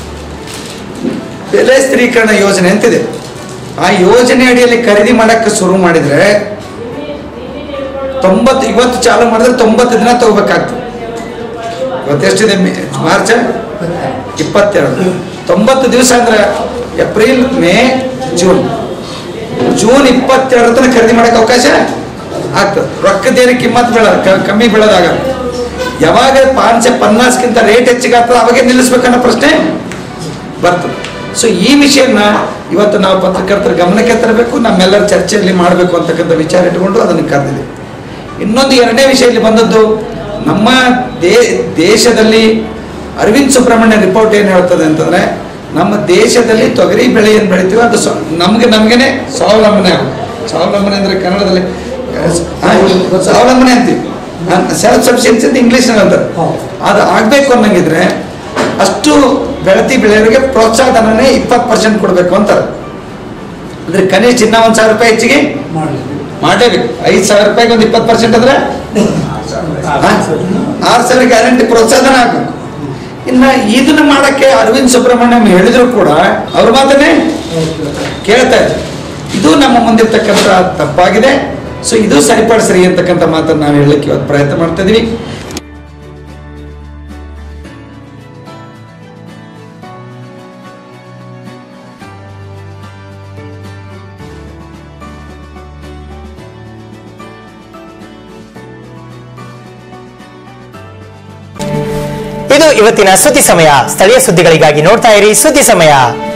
ಬೆಲೆ ಸ್ಥಿರೀಕರಣ ಯೋಜನೆ ಅಂತಿದೆ ಆ ಯೋಜನೆ ಅಡಿಯಲ್ಲಿ ಖರೀದಿ ಮಾಡಕ್ಕೆ ಶುರು ಮಾಡಿದ್ರೆ ತೊಂಬತ್ತು ಇವತ್ತು ಚಾಲು ಮಾಡಿದ್ರೆ ತೊಂಬತ್ತು ದಿನ ತಗೋಬೇಕಾಗ್ತದೆ ಇವತ್ತೆಷ್ಟಿದೆ ಮೇ ಮಾರ್ಚ್ ಇಪ್ಪತ್ತೆರಡು ತೊಂಬತ್ತು ದಿವಸ ಅಂದ್ರೆ ಏಪ್ರಿಲ್ ಮೇ ಜೂನ್ ಜೂನ್ ಇಪ್ಪತ್ತೆರಡು ತನಕ ಖರೀದಿ ಮಾಡಕ್ಕೆ ಅವಕಾಶ ಆಗ್ತದೆ ರೊಕ್ಕದೇನು ಕಿಮ್ಮತ್ ಬೀಳ ಕ- ಕಮ್ಮಿ ಬೀಳೋದಾಗಲ್ಲ ಯಾವಾಗ ಪಾಂಚ ಪನ್ನಾಸ್ಗಿಂತ ರೇಟ್ ಹೆಚ್ಚಿಗೆ ಆಗ್ತದೆ ಅವಾಗೆ ನಿಲ್ಲಿಸ್ಬೇಕನ್ನೋ ಪ್ರಶ್ನೆ ಬರ್ತದೆ ಸೊ ಈ ವಿಷಯನ ಇವತ್ತು ನಾವು ಪತ್ರಕರ್ತರ ಗಮನಕ್ಕೆ ತರಬೇಕು ನಮ್ಮೆಲ್ಲರ ಚರ್ಚೆಯಲ್ಲಿ ಮಾಡಬೇಕು ಅಂತಕ್ಕಂಥ ವಿಚಾರ ಇಟ್ಕೊಂಡು ಅದನ್ನು ಕರೆದಿದೆ ಇನ್ನೊಂದು ಎರಡನೇ ವಿಷಯ ಇಲ್ಲಿ ಬಂದದ್ದು ನಮ್ಮ ದೇ ದೇಶದಲ್ಲಿ ಅರವಿಂದ್ ಸುಬ್ರಹ್ಮಣ್ಯ ರಿಪೋರ್ಟ್ ಏನು ಹೇಳ್ತದೆ ಅಂತಂದ್ರೆ ನಮ್ಮ ದೇಶದಲ್ಲಿ ತೊಗರಿ ಬೆಳೆ ಏನು ಬೆಳಿತೀವಿ ಅದು ಸ್ವ- ನಮ್ಗೆ ನಮ್ಗೇನೆ ಸ್ವಾವಲಂಬನೆ ಆಗುತ್ತೆ ಸ್ವಾವಲಂಬನೆ ಅಂದ್ರೆ ಕನ್ನಡದಲ್ಲಿ ಆ, ಸ್ವಾವಲಂಬನೆ ಅಂತೀವಿ ಸೆಲ್ಫ್ ಸಫಿಷಿಯನ್ಸಿ ಅಂತ ಇಂಗ್ಲೀಷ್ನಲ್ಲಿ ಅಂತಾರೆ ಅದು ಆಗಬೇಕು ಅನ್ನಂಗಿದ್ರೆ ಅಷ್ಟು ಬೆಳತಿ ಬೆಳೆಯೋರಿಗೆ ಪ್ರೋತ್ಸಾಹಧನನೇ ಇಪ್ಪತ್ತು ಪರ್ಸೆಂಟ್ ಕೊಡಬೇಕು ಅಂತಾರೆ ಅಂದ್ರೆ ಕನಿಷ್ಠ ಇನ್ನ ಒಂದು ಸಾವಿರ ರೂಪಾಯಿ ಹೆಚ್ಚಿಗೆ ಮಾಡಲೇಬೇಕು ಐದು ಸಾವಿರ ರೂಪಾಯಿಗೆ ಒಂದು ಇಪ್ಪತ್ತು ಪರ್ಸೆಂಟ್ ಅಂದ್ರೆ ಆ? ಆರು ಸಾವಿರ ಗ್ಯಾರಂಟಿ ಪ್ರೋತ್ಸಾಹನ ಆಗ್ಬೇಕು ಇನ್ನ ಇದನ್ನ ಮಾಡಕ್ಕೆ ಅರವಿಂದ್ ಸುಬ್ರಹ್ಮಣ್ಯಂ ಹೇಳಿದ್ರು ಕೂಡ ಅವ್ರ ಮಾತನ್ನೇ ಕೇಳ್ತಾ ಇದ್ರು ಇದು ನಮ್ಮ ಮುಂದಿರ್ತಕ್ಕಂಥ ತಪ್ಪಾಗಿದೆ ಸೊ ಇದು ಸರಿಪಡಿಸ್ರಿ ಅಂತಕ್ಕಂಥ ಮಾತನ್ನು ನಾವು ಹೇಳಲಿಕ್ಕೆ ಇವತ್ತು ಪ್ರಯತ್ನ ಮಾಡ್ತಾ ಇದೀವಿ ಇದು ಇವತ್ತಿನ ಸುದ್ದಿ ಸಮಯ ಸ್ಥಳೀಯ ಸುದ್ದಿಗಳಿಗಾಗಿ ನೋಡ್ತಾ ಇರಿ ಸುದ್ದಿ ಸಮಯ